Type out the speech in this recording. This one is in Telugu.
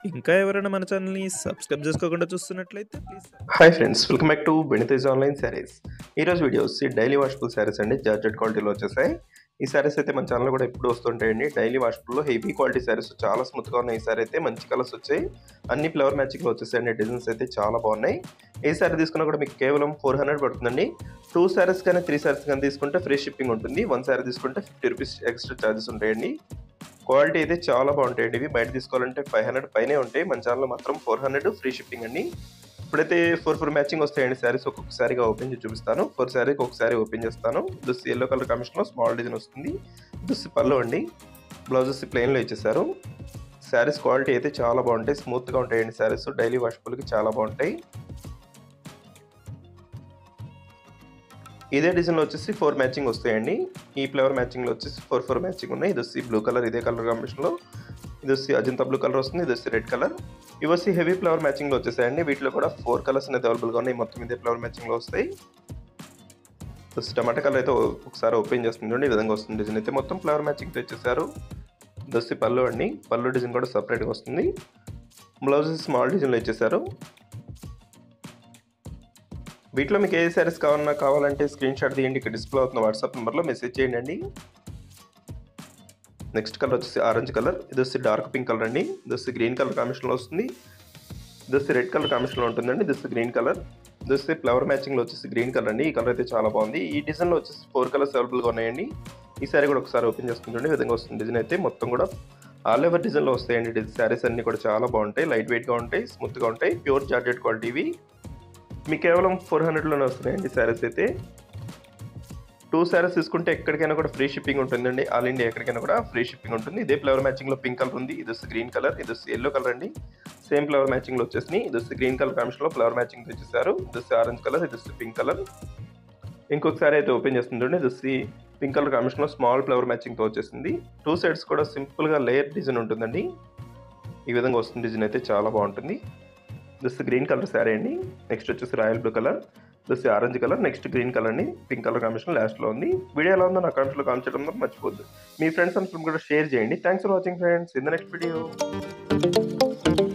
ఇంకా ఎవరైనా మన ఛానల్‌ని సబ్స్క్రైబ్ చేసుకోకుండా చూస్తున్నట్లయితే please hi friends welcome back to బెనితేజ్ ఆన్లైన్ శారీస్ ఈరోజు వీడియో వచ్చి డైలీ వాషబుల్ శారీస్ అండి జార్జెట్ క్వాలిటీలో వచ్చేసాయి ఈ శారీస్ అయితే మన ఛానల్ కూడా ఎప్పుడు వస్తుంటాయండి డైలీ వాషబుల్లో హెవీ క్వాలిటీ శారీస్ చాలా స్మూత్గా ఉన్నాయి ఈ శారీ అయితే మంచి కలర్స్ వచ్చాయి అన్ని ఫ్లవర్ మ్యాచింగ్లో వచ్చేసాయండి డిజైన్స్ అయితే చాలా బాగున్నాయి ఏ శారీ తీసుకున్నా కూడా మీకు కేవలం ఫోర్ హండ్రెడ్ పడుతుందండి టూ శారీస్ కానీ త్రీ శారీస్ కానీ తీసుకుంటే ఫ్రీ షిప్పింగ్ ఉంటుంది వన్ శారీ తీసుకుంటే ఫిఫ్టీ రూపీస్ ఎక్స్ట్రా ఛార్జెస్ ఉంటాయండి క్వాలిటీ అయితే చాలా బాగుంటాయండి ఇవి బయట తీసుకోవాలంటే ఫైవ్ హండ్రెడ్ పైనే ఉంటాయి మన ఛానల్లో మాత్రం ఫోర్ హండ్రెడ్ ఫ్రీ షిప్పింగ్ అండి ఇప్పుడైతే ఫోర్ ఫోర్ మ్యాచింగ్ వస్తాయండి శారీస్ ఒక్కొక్కసారిగా ఓపెన్ చేసి చూపిస్తాను ఫోర్ శారీకి ఒకసారి ఓపెన్ చేస్తాను దుస్ ఎల్లో కలర్ కాంబినేషన్లో స్మాల్ డిజైన్ వస్తుంది దుస్ పళ్ళు అండి బ్లౌజెస్ ప్లెయిన్లో ఇచ్చేసారు శారీస్ క్వాలిటీ అయితే చాలా బాగుంటాయి స్మూత్గా ఉంటాయండి శారీస్ డైలీ వాషబుల్కి చాలా బాగుంటాయి ఇదే డిజైన్లో వచ్చేసి ఫోర్ మ్యాచింగ్ వస్తాయండి ఈ ఫ్లవర్ మ్యాచింగ్లో వచ్చేసి ఫోర్ ఫోర్ మ్యాచింగ్ ఉన్నాయి ఇది వచ్చి బ్లూ కలర్ ఇదే కలర్ కాంబినేషన్లో ఇది వచ్చి అజంతా బ్లూ కలర్ వస్తుంది ఇది వచ్చి రెడ్ కలర్ ఇవి వచ్చి హెవీ ఫ్లవర్ మ్యాచింగ్లో వచ్చేసాయండి వీటిలో కూడా ఫోర్ కలర్స్ అనేది అవైలబుల్గా ఉన్నాయి మొత్తం ఇదే ఫ్లవర్ మ్యాచింగ్లో వస్తాయి వచ్చి టమాటా కలర్ అయితే ఒకసారి ఓపెన్ చేస్తుంది ఈ విధంగా వస్తుంది డిజైన్ అయితే మొత్తం ఫ్లవర్ మ్యాచింగ్తో ఇచ్చేసారు దొస్సి పళ్ళు అండి పళ్ళు డిజైన్ కూడా సపరేట్గా వస్తుంది బ్లౌజెస్ స్మాల్ డిజైన్లో ఇచ్చేసారు వీటిలో మీకు ఏ శారీస్ కావాలన్నా కావాలంటే స్క్రీన్ షాట్ తీయండి ఇక్కడ డిస్ప్లే అవుతున్న వాట్సాప్ నెంబర్లో మెసేజ్ చేయండి అండి నెక్స్ట్ కలర్ వచ్చేసి ఆరెంజ్ కలర్ ఇది వచ్చి డార్క్ పింక్ కలర్ అండి ఇది వచ్చి గ్రీన్ కలర్ కాంబినేషన్లో వస్తుంది ఇది వచ్చి రెడ్ కలర్ కాంబినేషన్లో ఉంటుందండి ఇది వచ్చి గ్రీన్ కలర్ ఇది వచ్చి ఫ్లవర్ మ్యాచింగ్లో వచ్చేసి గ్రీన్ కలర్ అండి ఈ కలర్ అయితే చాలా బాగుంది ఈ డిజైన్లో వచ్చేసి ఫోర్ కలర్స్ అవైలబుల్గా ఉన్నాయండి ఈ సారీ కూడా ఒకసారి ఓపెన్ చేసుకుంటుండే ఈ విధంగా వస్తుంది డిజైన్ అయితే మొత్తం కూడా ఆల్ ఓవర్ డిజైన్లో వస్తాయండి శారీస్ అన్ని కూడా చాలా బాగుంటాయి లైట్ వెయిట్గా ఉంటాయి స్మూత్గా ఉంటాయి ప్యూర్ జార్జెట్ క్వాలిటీ ఇవి మీకు కేవలం ఫోర్ హండ్రెడ్లోనే వస్తున్నాయండి శారీస్ అయితే టూ శారీస్ తీసుకుంటే ఎక్కడికైనా కూడా ఫ్రీ షిప్పింగ్ ఉంటుందండి ఆల్ ఇండియా ఎక్కడికైనా కూడా ఫ్రీ షిప్పింగ్ ఉంటుంది ఇదే ఫ్లవర్ మ్యాచింగ్లో పింక్ కలర్ ఉంది ఇది వస్తే గ్రీన్ కలర్ ఇది వస్తే ఎల్లో కలర్ అండి సేమ్ ఫ్లవర్ మ్యాచింగ్లో వచ్చేసి ఇది వస్తే గ్రీన్ కలర్ కాంబినేషన్లో ఫ్లవర్ మ్యాచింగ్ తెచ్చేసారు ఇది వస్తే ఆరెంజ్ కలర్ ఇది వస్తే పింక్ కలర్ ఇంకొకసారి అయితే ఓపెన్ చేస్తుందండి ఇది వచ్చి పింక్ కలర్ కాంబినేషన్లో స్మాల్ ఫ్లవర్ మ్యాచింగ్తో వచ్చేసింది టూ సైడ్స్ కూడా సింపుల్గా లేయర్ డిజైన్ ఉంటుందండి ఈ విధంగా వస్తుంది డిజైన్ అయితే చాలా బాగుంటుంది దిస్ గ్రీన్ కలర్ శారీ అండి నెక్స్ట్ వచ్చేసి royal blue colour this orange colour next green colour అండి పింక్ కలర్ కాంబినేషన్ లాస్ట్లో ఉంది వీడియో ఎలా ఉందో నా కామెంట్లో కామెంట్ చేయడం మర్చిపోద్దు మీ ఫ్రెండ్స్ అంతా కూడా షేర్ చేయండి thanks for watching friends in the next video